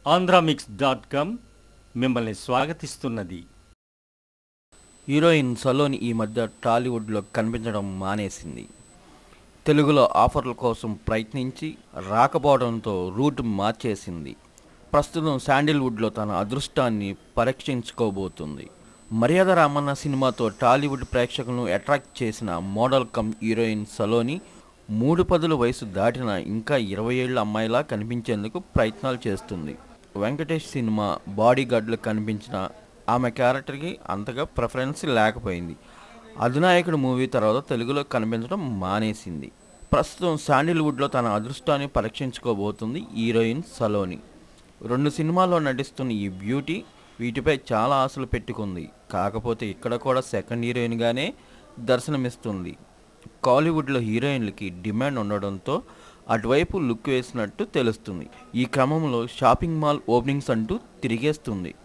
Andhramix dot com మిమ్మల్ని స్వాగతిస్తున్నది heroine Saloni ఈ మధ్య టాలీవుడ్లో కనిపించడం మానేసింది తెలుగులో ఆఫర్ల కోసం ప్రయత్నించి రాకపోవడంతో రూట్ మార్చేసింది ప్రస్తుతం శాండిల్వుడ్లో తన అదృష్టాన్ని పరీక్షించుకోబోతుంది మర్యాద రామన్న సినిమాతో టాలీవుడ్ ప్రేక్షకులను అట్రాక్ట్ చేసిన మోడల్ కమ్ హీరోయిన్ సలోని మూడు పదుల వయసు దాటిన ఇంకా ఇరవై ఏళ్ళ అమ్మాయిలా కనిపించేందుకు ప్రయత్నాలు చేస్తుంది వెంకటేష్ సినిమా బాడీ గార్డ్లో కనిపించిన ఆమె క్యారెక్టర్కి అంతగా ప్రిఫరెన్స్ లేకపోయింది అధినాయకుడు మూవీ తర్వాత తెలుగులో కనిపించడం మానేసింది ప్రస్తుతం శాండిల్వుడ్లో తన అదృష్టాన్ని పరీక్షించుకోబోతుంది హీరోయిన్ సలోని రెండు సినిమాల్లో నటిస్తున్న ఈ బ్యూటీ వీటిపై చాలా ఆశలు పెట్టుకుంది కాకపోతే ఇక్కడ కూడా సెకండ్ హీరోయిన్గానే దర్శనమిస్తుంది కాలీవుడ్లో హీరోయిన్లకి డిమాండ్ ఉండడంతో అటువైపు లుక్ వేసినట్టు తెలుస్తుంది ఈ క్రమంలో షాపింగ్ మాల్ ఓపెనింగ్స్ అంటూ తిరిగేస్తుంది